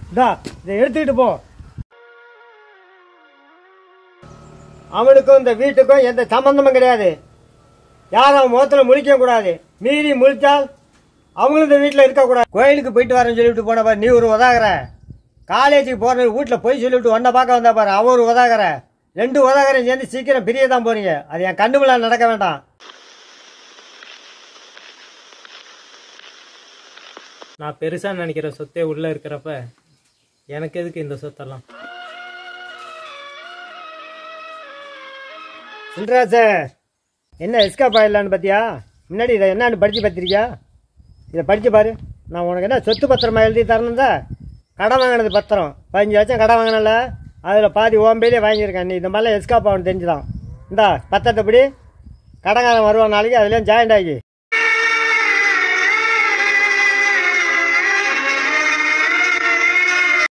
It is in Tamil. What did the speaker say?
இந்தா இதை எடுத்துக்கிட்டு போ அவனுக்கும் இந்த வீட்டுக்கும் எந்த சம்பந்தமும் கிடையாது யாரும் அவன் முகத்துல முழிக்க கூடாது மீறி முழிச்சால் அவங்களும் இந்த வீட்டில் இருக்கக்கூடாது கோயிலுக்கு போயிட்டு வரேன்னு சொல்லிட்டு போன பாரு நீ ஒரு உதாகற காலேஜுக்கு போற வீட்டில் போய் சொல்லிவிட்டு ஒன்றை பார்க்க வந்தா பாரு அவன் ஒரு உதாகற ரெண்டு உதாகரம் சேர்ந்து சீக்கிரம் பிரிய தான் போறீங்க அது என் கண்ணு முன்னாடி நடக்க வேண்டாம் நான் பெருசா நினைக்கிற சொத்தே உள்ள இருக்கிறப்ப எனக்கு எதுக்கு இந்த சொத்தெல்லாம் சின்ராஜ என்ன எஸ்கேப் ஆயிடலான்னு பார்த்தியா முன்னாடி இதை என்னன்னு படித்து பார்த்திருக்கியா இதை படித்து பாரு நான் உனக்கு என்ன சொத்து பத்திரமா எழுதி தரணுந்தா கடன் வாங்கினது பத்திரம் பதினஞ்சு லட்சம் கடன் வாங்கினல அதில் பாதி ஓம்பேலே வாங்கியிருக்கேன் நீ இந்த மாதிரிலாம் எஸ்கேப் ஆகணும் தெரிஞ்சுதான் இந்தா பத்திரத்தை படி கடங்காரன் வருவான் நாளைக்கு அதுலேயும் ஜாயிண்ட் ஆகி